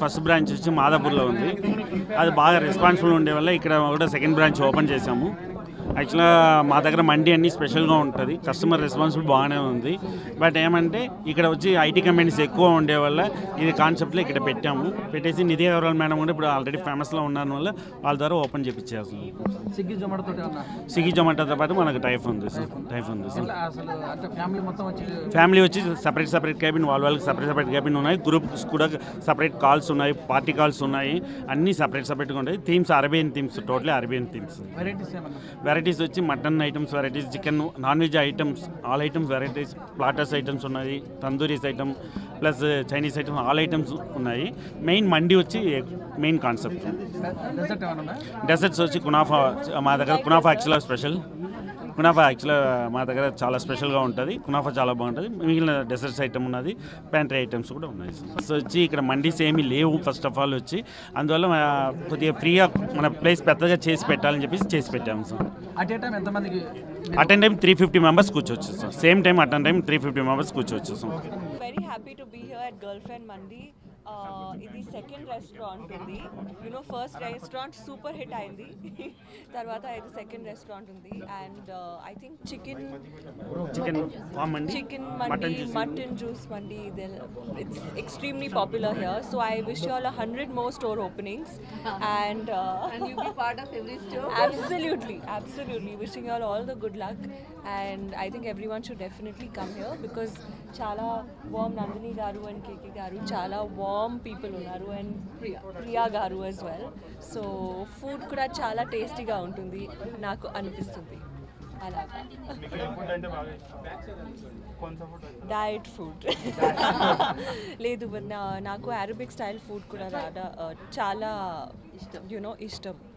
First branch వచ్చి మాదాపూర్లో ఉంది అది బాగా రెస్పాన్సిబుల్ ఉండే వల్ల ఇక్కడ కూడా సెకండ్ బ్రాంచ్ ఓపెన్ చేశాము యాక్చువల్గా మా దగ్గర మండి అన్ని స్పెషల్గా ఉంటుంది కస్టమర్ రెస్పాన్సిబుల్ బాగానే ఉంది బట్ ఏమంటే ఇక్కడ వచ్చి ఐటీ కంపెనీస్ ఎక్కువ ఉండే వల్ల ఇది కాన్సెప్ట్లో ఇక్కడ పెట్టాము పెట్టేసి నిధి అగర్వాల్ మేడం కూడా ఇప్పుడు ఆల్రెడీ ఫేమస్లో ఉన్న వల్ల వాళ్ళ ద్వారా ఓపెన్ చేపించేస్తాం స్విగ్గీ జొమాటో తోటి ఏమన్నా స్విగ్గీ జొమాటోతో పాటు మనకు టైఫ్ ఉంది సార్ టైఫ్ ఉంది సార్ ఎట్లా అసలు అంటే ఫ్యామిలీ మొత్తం వచ్చి ఫ్యామిలీ వచ్చి సపరేట్ సపరేట్ క్యాబిన్ వాళ్ళ వాళ్ళకి సపరేట్ సపరేట్ క్యాబిన్ ఉన్నాయి గ్రూప్స్ కూడా సపరేట్ కాల్స్ ఉన్నాయి పార్టీ కాల్స్ ఉన్నాయి అన్నీ సపరేట్ సపరేట్గా ఉంటాయి themes Arabian themes totally Arabian themes varieties ఏమన్నా వెరైటీస్ వచ్చి mutton items varieties chicken non veg items all items varieties platters items ఉన్నాయి tandooris item plus Chinese items all items ఉన్నాయి main మండి వచ్చి మెయిన్ కాన్సెప్ట్ డెజర్ట్ ఏమన్నా ఉందా డెసర్ట్స్ వచ్చి kunafa మా దగ్గర కునాఫా యాక్చువల్గా స్పెషల్ కునాఫా యాక్చువల్గా మా దగ్గర చాలా స్పెషల్గా ఉంటుంది కునాఫా చాలా బాగుంటుంది మిగిలిన డెసర్ట్స్ ఐటమ్ ఉన్నది ప్యాంట్రీ ఐటమ్స్ కూడా ఉన్నాయి సో వచ్చి ఇక్కడ మండీస్ ఏమీ లేవు ఫస్ట్ ఆఫ్ ఆల్ వచ్చి అందువల్ల మా కొద్దిగా ఫ్రీగా మన ప్లేస్ పెద్దగా చేసి పెట్టాలని చెప్పేసి చేసి పెట్టాము సార్ అట్ ఏ టైం ఎంతమందికి attend time three fifty members కూర్చోవచ్చు sir same time attend time three fifty members కూర్చోవచ్చు sir very happy to be here at girlfriend మండి ఇది సెకండ్ రెస్టారెంట్ ఉంది you know first restaurant super hit అయింది తర్వాత ఇది second restaurant ఉంది and I think chicken chicken farm అండి chicken mutton మండి జ్యూస్ మటన్ జ్యూస్ మండి it's extremely popular here so I wish you all hundred more store openings and And you be part of every store. absolutely absolutely wishing you all all the good luck and i think everyone should definitely come here because చాలా వామ్ నందిని గారు and KK గారు చాలా warm people ఉన్నారు and Priya Priya గారు as well so food కూడా చాలా టేస్టీగా ఉంటుంది నాకు అనిపిస్తుంది అలాగా డయట్ ఫుడ్ లేదు but నా- నాకు అరబిక్ స్టైల్ ఫుడ్ కూడా రాదా uh, చాలా యునో ఇష్టం